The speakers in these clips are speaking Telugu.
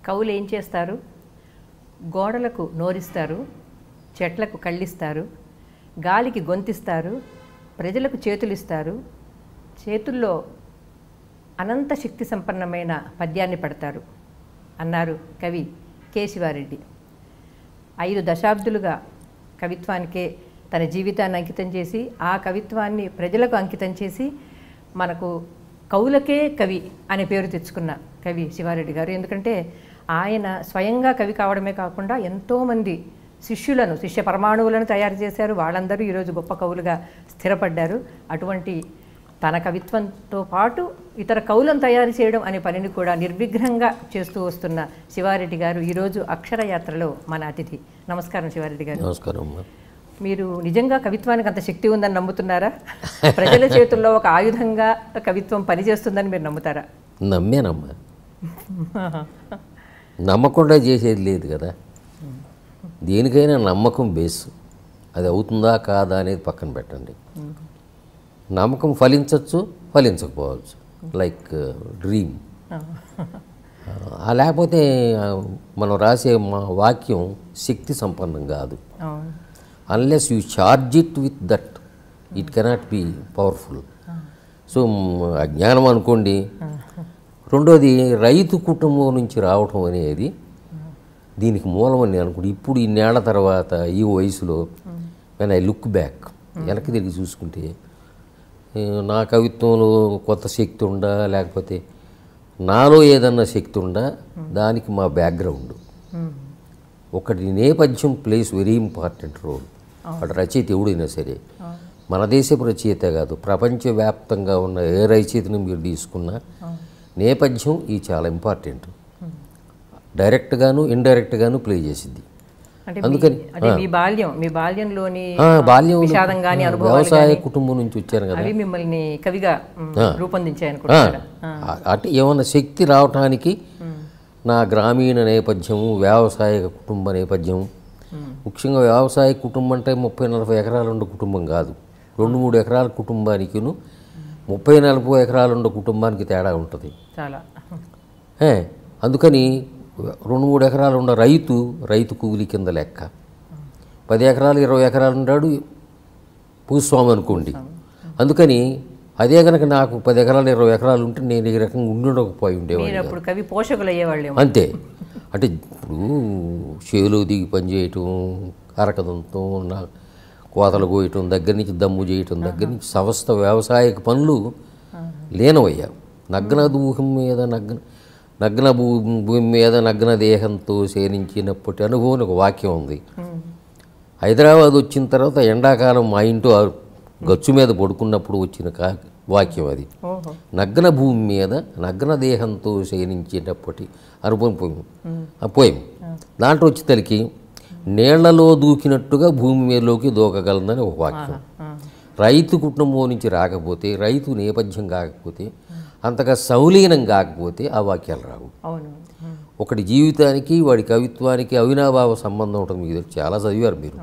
కవులు ఏం చేస్తారు గోడలకు నోరిస్తారు చెట్లకు కళ్ళిస్తారు గాలికి గొంతిస్తారు ప్రజలకు చేతులిస్తారు చేతుల్లో అనంత శక్తి సంపన్నమైన పద్యాన్ని పడతారు అన్నారు కవి కేశివారెడ్డి ఐదు దశాబ్దులుగా కవిత్వానికే తన జీవితాన్ని అంకితం చేసి ఆ కవిత్వాన్ని ప్రజలకు అంకితం చేసి మనకు కవులకే కవి అనే పేరు తెచ్చుకున్న కవి శివారెడ్డి గారు ఎందుకంటే ఆయన స్వయంగా కవి కావడమే కాకుండా ఎంతోమంది శిష్యులను శిష్య పరమాణువులను తయారు చేశారు వాళ్ళందరూ ఈరోజు గొప్ప కవులుగా స్థిరపడ్డారు అటువంటి తన కవిత్వంతో పాటు ఇతర కవులను తయారు చేయడం అనే పనిని కూడా నిర్విఘ్నంగా చేస్తూ వస్తున్న శివారెడ్డి గారు ఈరోజు అక్షరయాత్రలో మన అతిథి నమస్కారం శివారెడ్డి గారు నమస్కారం అమ్మా మీరు నిజంగా కవిత్వానికి అంత శక్తి ఉందని నమ్ముతున్నారా ప్రజల చేతుల్లో ఒక ఆయుధంగా కవిత్వం పనిచేస్తుందని మీరు నమ్ముతారా నమ్మానమ్మా నమ్మకుండా చేసేది లేదు కదా దేనికైనా నమ్మకం బేస్ అది అవుతుందా కాదా అనేది పక్కన పెట్టండి నమ్మకం ఫలించవచ్చు ఫలించకపోవచ్చు లైక్ డ్రీమ్ లేకపోతే ఆ, మనం రాసే మా వాక్యం శక్తి సంపన్నం కాదు అవును unless you charge it with that it cannot be powerful so hmm, అజ్ఞానం అనుకోండి రెండోది రైతు కుటుంబం నుంచి రావటం అనేది దీనికి మూలం అని నేను అనుకుంటే ఇప్పుడు ఇన్నేళ్ల తర్వాత ఈ వయసులో నేను ఐ లుక్ బ్యాక్ వెనక్కి తిరిగి చూసుకుంటే ఏ, నా కవిత్వంలో కొత్త శక్తి ఉందా లేకపోతే నాలో ఏదన్నా శక్తి ఉందా దానికి మా బ్యాక్గ్రౌండ్ ఒకటి నేపథ్యం ప్లేస్ వెరీ ఇంపార్టెంట్ రోల్ వాడు రచయిత ఎవడైనా సరే మన దేశపు రచయిత కాదు ప్రపంచవ్యాప్తంగా ఉన్న ఏ రచయితను మీరు తీసుకున్నా నేపథ్యం ఈ చాలా ఇంపార్టెంట్ డైరెక్ట్గాను ఇండైరెక్ట్గాను ప్లే చేసింది అంటే అందుకని, మీ- అంటే మీ బాల్యం మీ బాల్యంలోని ఆ, బాల్యం విషాదం గాని అనుభవాలు వ్యవసాయ కుటుంబం నుంచి వచ్చాను కదా అవి మిమ్మల్ని కవిగా మ్, ఆ, రూపొందించాయనుకుంటున్నారా ఆ- అంటే ఏమన్నా శక్తి రావటానికి నా గ్రామీణ నేపథ్యం వ్యవసాయ కుటుంబ నేపథ్యం ముఖ్యంగా వ్యవసాయ కుటుంబం అంటే ముప్పై నలభై ఎకరాలు ఉండే కుటుంబం కాదు రెండు మూడు ఎకరాల కుటుంబానికిను ముప్పై నలభై ఎకరాలు ఉండే కుటుంబానికి తేడా ఉంటుంది చాలా ఏ, అందుకని రెండు మూడు ఎకరాలు ఉన్న రైతు రైతు కూలి కింద లెక్క పది ఎకరాలు ఇరవై ఎకరాలు ఉన్నాడు భూస్వామి అనుకోండి అందుకని అదే కనుక నాకు పది ఎకరాలు ఇరవై ఎకరాలు ఉంటే నేను ఈ రకంగా ఉండకపోయి ఉండేవాడిని మీరు అప్పుడు కవి పోషకులు అయ్యేవాళ్ళేమో అంతే అంటే ఇప్పుడు చేలో దిగి పని చేయటం అరకదంతం నా కోతలు కోయటం దగ్గర నుంచి దమ్ము చేయటం దగ్గర నుంచి సమస్త వ్యవసాయక పనులు లీనమయ్యా నగ్న దూహం మీద నగ్న నగ్న భూ భూమి మీద నగ్న దేహంతో సేనించినప్పటి అనుభవం అని ఒక వాక్యం ఉంది హైదరాబాద్ వచ్చిన తర్వాత ఎండాకాలం మా ఇంట్లో ఆ గచ్చు మీద పడుకున్నప్పుడు వచ్చిన కా వాక్యం అది ఓహో నగ్న భూమి మీద నగ్న దేహంతో శయనించేటప్పటి అనుభవం పోయింది ఆ పోయింది దాంట్లో వచ్చి తలికి నీళ్లలో దూకినట్టుగా భూమి మీదలోకి దూకగలదని ఒక వాక్యం రైతు కుటుంబం నుంచి రాకపోతే రైతు నేపథ్యం కాకపోతే అంతగా సంలీనం కాకపోతే ఆ వాక్యాలు రావు అవును మ్, ఒకటి జీవితానికి వాడి కవిత్వానికి అవినాభావ సంబంధం ఉంటుంది మీకు తెలుసు. చాలా చదివారు మీరు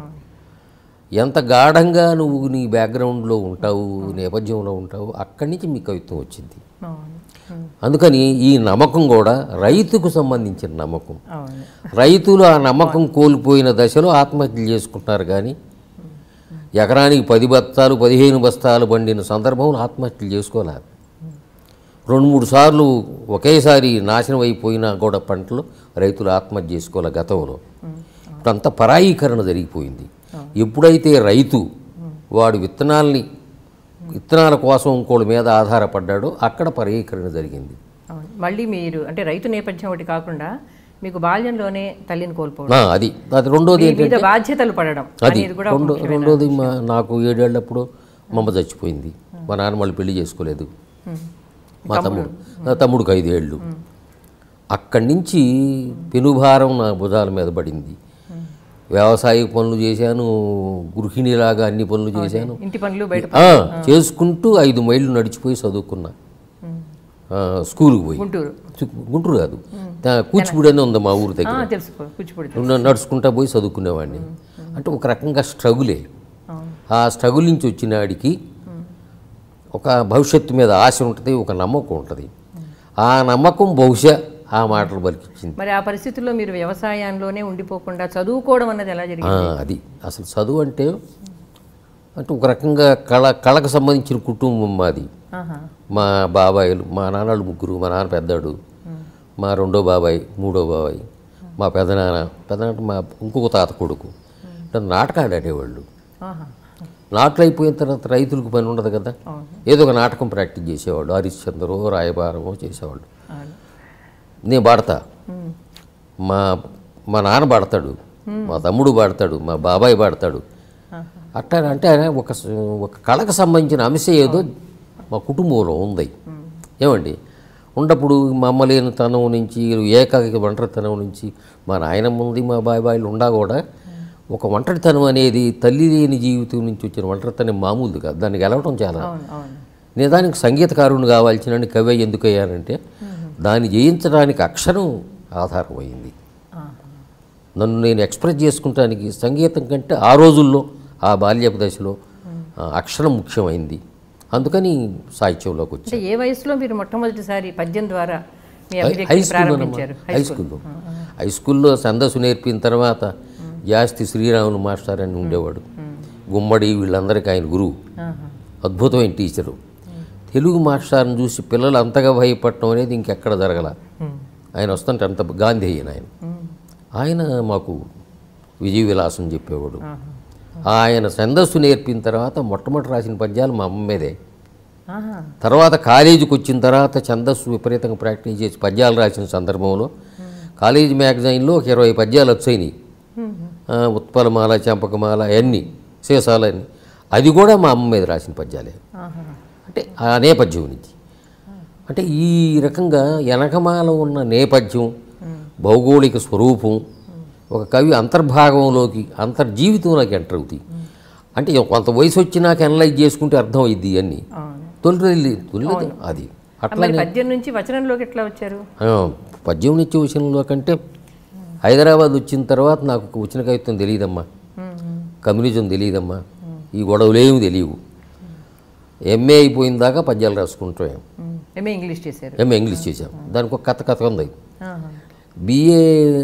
ఎంత గాఢంగా నువ్వు నీ బ్యాక్గ్రౌండ్లో ఉంటావు నేపథ్యంలో ఉంటావు అక్కడి నుంచి మీ కవిత్వం వచ్చింది అవును మ్, అందుకని ఈ నమ్మకం కూడా రైతుకు సంబంధించిన నమ్మకం అవును రైతులు ఆ నమ్మకం కోల్పోయిన దశలో ఆత్మహత్యలు చేసుకుంటున్నారు కానీ ఎకరానికి పది బస్తాలు పదిహేను బస్తాలు పండిన సందర్భంలో ఆత్మహత్యలు చేసుకోలేదు రెండు మూడు సార్లు ఒకేసారి నాశనం అయిపోయినా కూడా పంటలు రైతులు ఆత్మహత్య చేసుకోలే గతంలో ఇప్పుడంతా పరాయీకరణ జరిగిపోయింది ఎప్పుడైతే రైతు వాడు విత్తనాల్ని విత్తనాల కోసం ఇంకోళ్ళ మీద ఆధారపడ్డాడో అక్కడ పరాయీకరణ జరిగింది అవును మళ్ళీ మీరు అంటే రైతు నేపథ్యం ఒకటి కాకుండా మీకు బాల్యంలోనే తల్లిని కోల్పోవడం ఆ, అది అది రెండోది మీ మీద బాధ్యతలు పడడం అది అనేది కూడా రెండు రెండోది మా నాకు ఏడేళ్ళప్పుడు మా అమ్మ చచ్చిపోయింది మా నాన్న మళ్ళీ పెళ్లి చేసుకోలేదు మా తమ్ముడు నా తమ్ముడికి ఐదేళ్ళు అక్కడి నుంచి పెనుభారం నా భుజాల మీద పడింది వ్యవసాయ పనులు చేశాను గృహిణిలాగా అన్ని పనులు చేశాను ఇంటి పనులు బయట ఆ, చేసుకుంటూ ఐదు మైళ్ళు నడిచిపోయి చదువుకున్నా ఆ, స్కూల్కి పోయి గుంటూరు సు- గుంటూరు కాదు తా- కూచిపూడి అని ఉంది మా ఊరు దగ్గర ఆ, తెలుసు కూచిపూడి న- నడుచుకుంటా పోయి చదువుకునేవాడిని అంటే ఒక రకంగా స్ట్రగులే అవును ఆ స్ట్రగుల్ నుంచి వచ్చినాడికి ఒక భవిష్యత్తు మీద ఆశ ఉంటుంది ఒక నమ్మకం ఉంటుంది ఆ నమ్మకం బహుశా ఆ మాటలు పలికించింది మరి ఆ పరిస్థితుల్లో మీరు వ్యవసాయంలోనే ఉండిపోకుండా చదువుకోవడం అన్నది ఎలా ఆ, జరిగింది అది అసలు చదువు అంటే అంటే ఒక రకంగా కళ కళకు సంబంధించిన కుటుంబం మాది ఆహా. మా బాబాయిలు మా నాన్నలు ముగ్గురు మా నాన్న పెద్దాడు మా రెండో బాబాయ్ మూడో బాబాయ్ మా పెదనాన్న పెదనాన్న మా ఇంకొక తాత కొడుకు అంటే నాటకాలు ఆడేవాళ్ళు ఆహా. నాట్లు అయిపోయిన తర్వాత రైతులకు పని ఉండదు కదా అవును ఏదో ఒక నాటకం ప్రాక్టీస్ చేసేవాళ్ళు హరిశ్చంద్రో రాయబారమో చేసేవాళ్ళు అవును నేను పాడతా మా మా నాన్న పాడతాడు మా తమ్ముడు పాడతాడు మా బాబాయ్ పాడతాడు అట్లా అంటే ఒక స- ఒక కళకు సంబంధించిన అంశం ఏదో మా కుటుంబంలో ఉంది ఏమండి ఉన్నప్పుడు మా అమ్మ లేనితనం నుంచి ఏకాకి ఒంటరితనం నుంచి మా నాయనమ్మ ఉంది మా బాబాయిలు ఉండా కూడా ఒక ఒంటరితనం అనేది తల్లి లేని జీవితం నుంచి వచ్చిన ఒంటరితనం మామూలు కాదు దాన్ని గెలవటం చాలా అవును అవును నేను దానికి సంగీతకారుని కావాల్సిన కవి ఎందుకు అయ్యానంటే దాన్ని జయించడానికి అక్షరం ఆధారమైంది ఆహా. నన్ను నేను ఎక్స్ప్రెస్ చేసుకుంటానికి సంగీతం కంటే ఆ రోజుల్లో ఆ బాల్యపు దశలో ఆ, అక్షరం ముఖ్యమైంది అందుకని సాహిత్యంలోకి వచ్చి అంటే ఏ వయసులో మీరు మొట్టమొదటిసారి పద్యం ద్వారా మీ హై అభివ్యక్తిని స్కూల్లో ప్రారంభించారు హై స్కూల్లో హై స్కూల్లో ఛందస్సు నేర్పిన తర్వాత జాస్తి శ్రీరాములు మాస్టర్ అని ఉండేవాడు గుమ్మడి వీళ్ళందరికీ ఆయన గురువు ఆహా. అద్భుతమైన టీచరు తెలుగు మాస్టర్ని చూసి పిల్లలు అంతగా భయపడటం అనేది ఇంకెక్కడ జరగల ఆయన వస్తుంటే అంత గాంధీ అయిన ఆయన ఆయన మాకు విజయ విలాసం చెప్పేవాడు ఆయన ఛందస్సు నేర్పిన తర్వాత మొట్టమొదటి రాసిన పద్యాలు మా అమ్మ మీదే ఆహా. తర్వాత కాలేజీకి వచ్చిన తర్వాత ఛందస్సు విపరీతంగా ప్రాక్టీస్ చేసి పద్యాలు రాసిన సందర్భంలో కాలేజీ మ్యాగజైన్లో ఒక ఇరవై పద్యాలు వచ్చాయి ఆ, ఉత్పలమాల చంపకమాల అవన్నీ సీసాలన్నీ అది కూడా మా అమ్మ మీద రాసిన పద్యాలే ఆహా. అంటే ఆ నేపథ్యం నుంచి అంటే ఈ రకంగా వెనకమాల ఉన్న నేపథ్యం భౌగోళిక స్వరూపం ఒక కవి అంతర్భాగంలోకి అంతర్జీవితంలోకి ఎంటర్ అవుతాయి అంటే కొంత వయసు వచ్చినాక అనలైజ్ చేసుకుంటే అర్థం అయింది అన్నీ అవును తొలి తొలి అది అట్లా మరి పద్యం నుంచి వచనంలోకి ఎట్లా వచ్చారు ఆ, పద్యం నిత్య విషయంలో కంటే హైదరాబాద్ వచ్చిన తర్వాత నాకు వచ్చిన కవిత్వం తెలియదమ్మా కమ్యూనిజం తెలియదమ్మా ఈ గొడవలేమి తెలియవు ఎంఏ అయిపోయిన దాకా పద్యాలు రాసుకుంటాం ఎంఏ ఇంగ్లీష్ చేశారు ఎంఏ ఇంగ్లీష్ చేసాం దానికి ఒక కథ కథ ఉంది ఆహా. బిఏ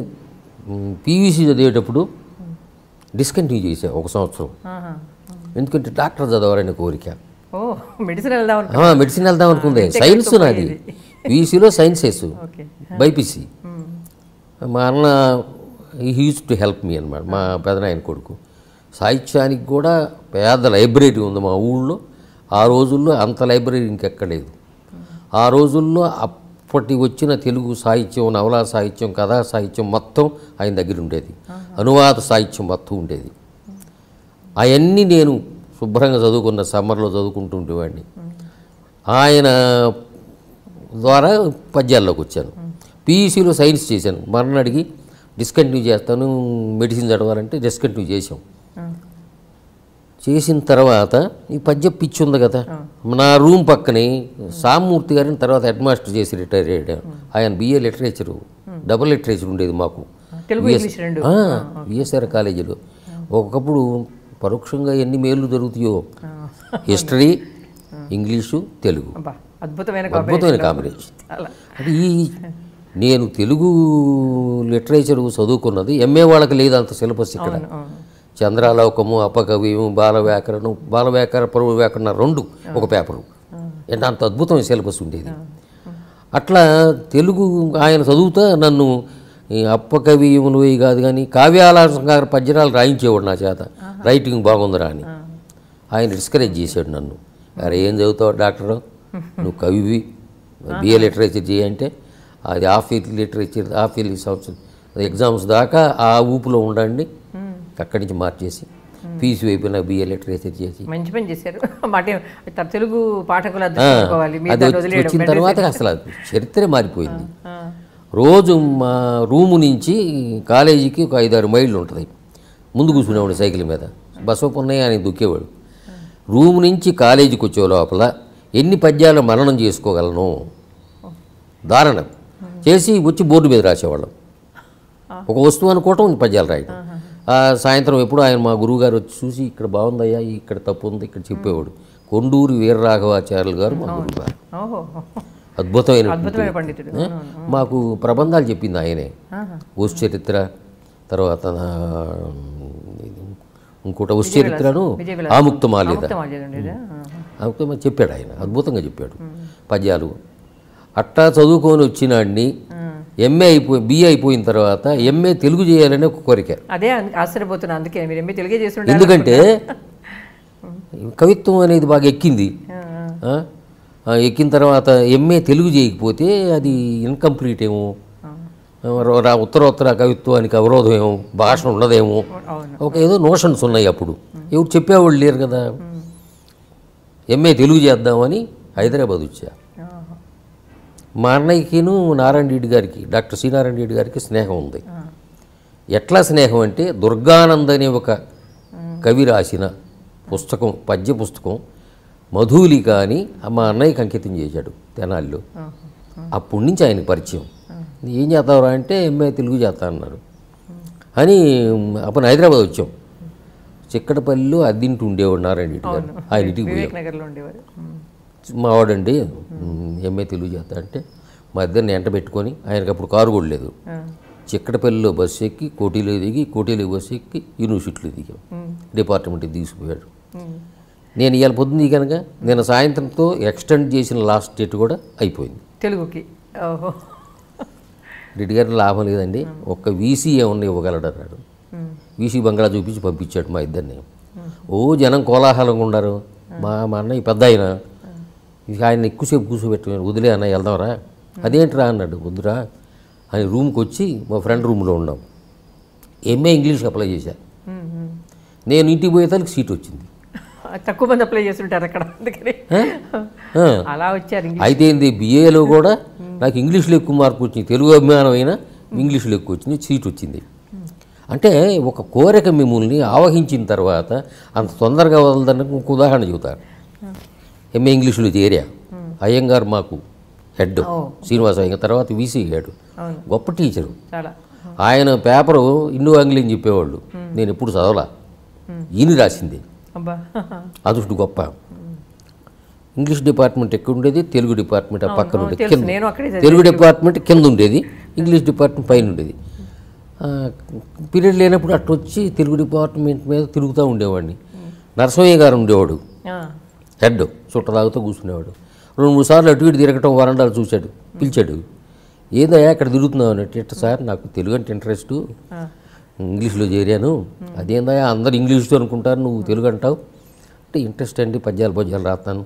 పీవీసీ చదివేటప్పుడు డిస్కంటిన్యూ చేసాం ఒక సంవత్సరం ఆహా. ఎందుకంటే డాక్టర్ చదవాలనే కోరిక ఓ మెడిసిన్ వెళ్దాం అనుకో ఆ, మెడిసిన్ వెళ్దాం అనుకుందే సైన్స్ నాది పీవీసీలో సైన్సెస్ ఓకే బైపీసీ మా అన్న హీజ్ టు హెల్ప్ మీ అనమాట మా పెదనాయన కొడుకు సాహిత్యానికి కూడా పెద్ద లైబ్రరీ ఉంది మా ఊళ్ళో ఆ రోజుల్లో అంత లైబ్రరీ ఇంకెక్కడ లేదు ఆ రోజుల్లో అప్పటి వచ్చిన తెలుగు సాహిత్యం నవలా సాహిత్యం కథా సాహిత్యం మొత్తం ఆయన దగ్గర ఉండేది అనువాద సాహిత్యం మొత్తం ఉండేది అవన్నీ నేను శుభ్రంగా చదువుకున్న సమ్మర్లో చదువుకుంటూ ఉండేవాడిని ఆయన ద్వారా పద్యాల్లోకి వచ్చాను పీఈసీలో సైన్స్ చేశాను మరణ అడిగి డిస్కంటిన్యూ చేస్తాను మెడిసిన్ చదవాలంటే డిస్కంటిన్యూ చేసాం చేసిన తర్వాత ఈ పద్య పిచ్చి ఉంది కదా నా రూమ్ పక్కనే సామూర్తి గారిని తర్వాత హెడ్ మాస్టర్ చేసి రిటైర్ అయ్యాడు ఆయన బిఏ లిటరేచరు డబుల్ లిటరేచర్ ఉండేది మాకు తెలుగు ఇంగ్లీష్ రెండు విఎస్ఆర్ కాలేజీలో ఒకప్పుడు పరోక్షంగా ఎన్ని మేలు జరుగుతాయో హిస్టరీ ఇంగ్లీషు తెలుగు అబ్బా అద్భుతమైన అద్భుతమైన కాంబినేషన్ చాలా అంటే ఈ నేను తెలుగు లిటరేచర్ చదువుకున్నది ఎంఏ వాళ్ళకి లేదు అంత సిలబస్ ఇక్కడ అవును. చంద్రాలోకము అపకవ్యము బాల వ్యాకరణం బాల వ్యాకరణ పరువు వ్యాకరణ రెండు ఒక పేపరు అంటే అంత అద్భుతమైన సిలబస్ ఉండేది అట్లా తెలుగు ఆయన చదువుతా నన్ను ఈ అప్పకవియములు ఇవి కాదు కానీ కావ్యాలంకార పద్యనాలు రాయించేవాడు నా చేత రైటింగ్ బాగుందిరా అని ఆయన డిస్కరేజ్ చేశాడు నన్ను అరే ఏం చదువుతావు డాక్టర్ నువ్వు కవివి బిఏ లిటరేచర్ చేయంటే అది half year literature half yearly సంవత్సరం ఎగ్జామ్స్ దాకా ఆ ఊపులో ఉండండి అక్కడి నుంచి మార్చేసి ఫీజు వైపు నాకు బిఏ లిటరేచర్ చేసి మంచి పని చేశారు మాట త- తెలుగు పాఠకులు అర్థం ఆ, చేసుకోవాలి మీరు అది దాన్ని వచ్చి- వదిలేయడం వచ్చిన తర్వాత అసలు అది చరిత్రే మారిపోయింది ఆ, రోజు మా రూము నుంచి కాలేజీకి ఒక ఐదారు మైళ్ళు ఉంటుంది ముందు కూర్చునేవాడు సైకిల్ మీద బసవపున్నయ్య అని దుక్కేవాడు రూము నుంచి కాలేజీకి వచ్చే లోపల ఎన్ని పద్యాలు మననం చేసుకోగలను దారుణం చేసి వచ్చి బోర్డు మీద రాసేవాళ్ళం ఒక వస్తువు అనుకోవటం పద్యాలు రాయటం ఆ సాయంత్రం ఎప్పుడు ఆయన మా గురువుగారు వచ్చి చూసి ఇక్కడ బాగుందయ్యా ఇక్కడ తప్పు ఉంది ఇక్కడ చెప్పేవాడు కొండూరి వీరరాఘవాచార్యులు గారు మా గురువుగారు ఓహో అద్భుతమైన అద్భుతమైన పండితుడు ఏ? మాకు ప్రబంధాలు చెప్పింది ఆయనే ఆహా. ఉస్ చరిత్ర తర్వాత నా, ఇది ఇంకోటి ఉస్ చరిత్రను విజయవిలాసం. ఆముక్తమాలేద ఆముక్తమాల్యద ఉండేదా? ఆహా. ఆముక్తమా చెప్పాడు ఆయన అద్భుతంగా చెప్పాడు పద్యాలు అట్టా చదువుకొని వచ్చినాడిని ఎంఏ అయిపోయి బిఏ అయిపోయిన తర్వాత ఎంఏ తెలుగు చేయాలని ఒక కోరిక అదే అన్- ఆశ్చర్యపోతున్నా అందుకే మీరు ఎంబీ తెలుగే చేసి ఉండాలి ఎందుకంటే కవిత్వం అనేది బాగా ఎక్కింది ఆ, ఆ? ఆ, ఎక్కిన తర్వాత ఎంఏ తెలుగు చేయకపోతే అది ఇన్కంప్లీట్ ఏమో ర- రా- ఉత్తరోత్తర కవిత్వానికి అవరోధం ఏమో భాష ఉండదేమో అవును ఒక ఏదో నోషన్స్ ఉన్నాయి అప్పుడు ఎవరు చెప్పేవాళ్ళు లేరు కదా ఎంఏ తెలుగు చేద్దామని హైదరాబాద్ వచ్చా ఆహా. మా అన్నయ్యకిను నారాయణ రెడ్డి గారికి డాక్టర్ సి నారాయణ రెడ్డి గారికి స్నేహం ఉంది ఆ. ఎట్లా స్నేహం అంటే దుర్గానంద్ అనే ఒక కవి రాసిన పుస్తకం పద్య పుస్తకం మధులిక అని మా అన్నయ్యకి అంకితం చేశాడు తెనాలిలో ఆహా. అప్పటి నుంచి ఆయనకి పరిచయం ఏం చేస్తావురా అంటే ఎంఏ తెలుగు చేస్తా అన్నారు అని అప్పుడు హైదరాబాద్ వచ్చాం చిక్కడపల్లిలో అద్దింటి ఉండేవాడు నారాయణ రెడ్డి గారు ఆయన ఇంటికి పోయాం వివేక్ నగర్లో ఉండేవారు ఉమ్. మావాడండి ఎంఏ తెలుగు చేస్తా అంటే మా ఇద్దరిని ఎంట పెట్టుకొని ఆయనకి అప్పుడు కారు కూడా లేదు ఆ. చిక్కడపల్లిలో బస్సు ఎక్కి కోటిలో దిగి కోటిలో బస్సు ఎక్కి యూనివర్సిటీలో దిగాం ఉమ్. డిపార్ట్మెంట్కి తీసుకుపోయాడు ఉమ్. నేను ఇవాళ పొద్దున్న కనుక నేను సాయంత్రంతో ఎక్స్టెండ్ చేసిన లాస్ట్ డేట్ కూడా అయిపోయింది తెలుగుకి ఓహో రెడ్డి గారిని లాభం లేదండి ఒక్క వీసీ ఏమన్నా ఇవ్వగలడు అన్నాడు ఉమ్. వీసీ బంగ్లా చూపించి పంపించాడు మా ఇద్దరిని ఓ జనం కోలాహలంగా ఉన్నారు మా మా అన్నయ్య పెద్ద ఆయన ఇక ఆయన ఎక్కువసేపు కూర్చోబెట్టుకుని వదిలే అన్న వెళ్దాంరా అదేంట్రా అన్నాడు వద్దురా అని రూమ్కి వచ్చి మా ఫ్రెండ్ రూమ్లో ఉన్నాం ఎంఏ ఇంగ్లీష్కి అప్లై చేశా ఉమ్. ఉమ్. నేను ఇంటికి పోయేదానికి సీట్ వచ్చింది తక్కువ మంది అప్లై చేస్తుంటారు అక్కడ అందుకని ఆ. అలా వచ్చారు ఇంగ్లీష్ అయితే ఏంది బిఏలో కూడా నాకు ఇంగ్లీష్లో ఎక్కువ మార్పు వచ్చింది తెలుగు అభిమానం అయినా ఇంగ్లీష్లో ఎక్కువ వచ్చింది సీట్ వచ్చింది అంటే ఒక కోరిక మిమ్మల్ని ఆవహించిన తర్వాత అంత తొందరగా వదలదానికి ఒక ఉదాహరణ చెబుతారు ఎంఏ ఇంగ్లీష్లో చేరా అయ్యంగారు మాకు హెడ్ ఓ. శ్రీనివాస అయ్యంగార్ తర్వాత వీసీ అయ్యాడు అవును గొప్ప టీచరు చాలా ఆయన పేపరు ఇండో ఆంగ్లీని చెప్పేవాళ్ళు నేను ఎప్పుడు చదవలా ఈయన రాసింది అబ్బా అదృష్టి గొప్ప ఇంగ్లీష్ డిపార్ట్మెంట్ ఎక్కడ ఉండేది తెలుగు డిపార్ట్మెంట్ ఆ పక్కన అవును, ఉండేది తెలుసు. కింద నేను అక్కడే చదివాను. తెలుగు డిపార్ట్మెంట్ కింద ఉండేది ఇంగ్లీష్ డిపార్ట్మెంట్ పైన ఉండేది పీరియడ్ లేనప్పుడు అటు వచ్చి తెలుగు డిపార్ట్మెంట్ మీద తిరుగుతూ ఉండేవాడిని నరసింహయ్య గారు ఉండేవాడు ఆ. హెడ్ చుట్ట తాగుతూ కూర్చునేవాడు రెండు మూడు సార్లు అటు ఇటు తిరగటం వరండాలు చూశాడు పిలిచాడు ఏదయ్యా ఇక్కడ తిరుగుతున్నావు అన్నట్టు "ఇట్ట సార్ నాకు తెలుగు అంటే ఇంట్రెస్ట్ ఆ. ఇంగ్లీష్లో చేరాను అదేందయ్యా అందరు ఇంగ్లీష్లో అనుకుంటారు నువ్వు తెలుగు అంటావు అంటే ఇంట్రెస్ట్ అండి పద్యాలు పద్యాలు రాస్తాను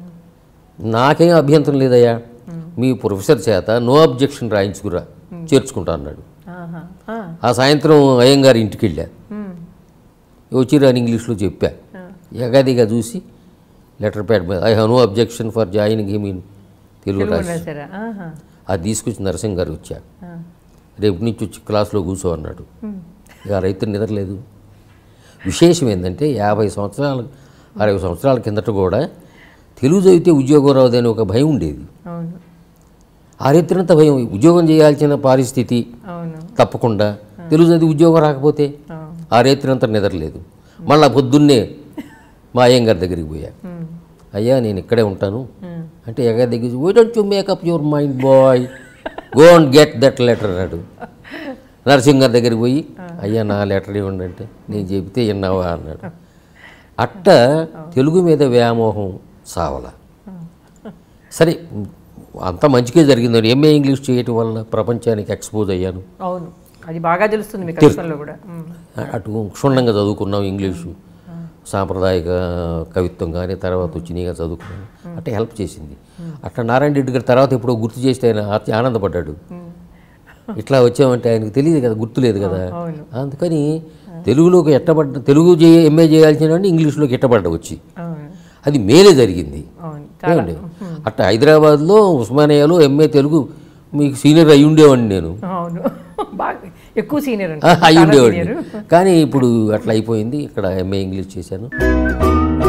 నాకేం అభ్యంతరం లేదయ్యా మీ ప్రొఫెసర్ చేత నో అబ్జెక్షన్ రాయించుకురా చేర్చుకుంటా అన్నాడు ఆహా. ఆ. ఆ సాయంత్రం అయ్యంగారి ఇంటికి వెళ్ళా ఉమ్. వచ్చి రాని ఇంగ్లీష్లో చెప్పా ఎగాదిగా చూసి లెటర్ ప్యాడ్ మీద I have no objection for joining him in Telugu Telugu రాసి రాశారా ఆహా. అది తీసుకొచ్చి నరసింహ్ గారు వచ్చా ఆ. రేపు నుంచి వచ్చి క్లాస్లో కూర్చో అన్నాడు ఉమ్. ఇక ఆ రైతు నిద్రలేదు విశేషం ఏంటంటే యాభై సంవత్సరాల అరవై సంవత్సరాల కిందట కూడా తెలుగు చదివితే ఉద్యోగం రావదని ఒక భయం ఉండేది అవును ఆ రైతునంత భయం ఉద్యోగం చేయాల్సిన పరిస్థితి అవును తప్పకుండా తెలుగు చదివి ఉద్యోగం రాకపోతే ఆ. ఆ రైతునంత నిద్రలేదు మళ్ళా పొద్దున్నే మా అయ్యంగారి దగ్గరికి పోయా ఉమ్. అయ్యా నేను ఇక్కడే ఉంటాను ఉమ్. అంటే ఎగ దగ్గర why don't you make up your mind boy go and get that letter అన్నాడు నరసింహ గారి దగ్గరికి పోయి అయ్యా నా లెటర్ ఇవ్వండి అంటే నేను చెబితే విన్నావా అన్నాడు అట్ట తెలుగు మీద వ్యామోహం సావల సరే అంత మంచిగా జరిగిందండి ఎంఏ ఇంగ్లీష్ చేయటం వల్ల ప్రపంచానికి ఎక్స్పోజ్ అయ్యాను అవును అది బాగా తెలుస్తుంది మీ కష్టంలో కూడా ఉమ్. అటు క్షుణ్ణంగా చదువుకున్నాం ఇంగ్లీషు సాంప్రదాయక కవిత్వం కానీ తర్వాత వచ్చినాయిగా చదువుకున్నాను అంటే హెల్ప్ చేసింది అట్లా నారాయణ రెడ్డి గారి తర్వాత ఎప్పుడో గుర్తు చేస్తే ఆయన ఆర్తి ఆనందపడ్డాడు ఇట్లా వచ్చామంటే ఆయనకు తెలియదు కదా గుర్తులేదు కదా అవును. అందుకని తెలుగులోకి ఎట్టబడ్డ తెలుగు చే ఎంఏ చేయాల్సిన వాడిని ఇంగ్లీష్లోకి ఎట్టబడ్డ వచ్చి అవును అది మేలే జరిగింది అవును చాలా ఏమండి అట్లా హైదరాబాద్లో ఉస్మానియాలో ఎంఏ తెలుగు మీకు సీనియర్ అయి ఉండేవాడిని నేను అవును బాగా ఎక్కువ సీనియర్ అయి ఉండేవాడిని కానీ ఇప్పుడు అట్లా అయిపోయింది ఇక్కడ ఎంఏ ఇంగ్లీష్ చేశాను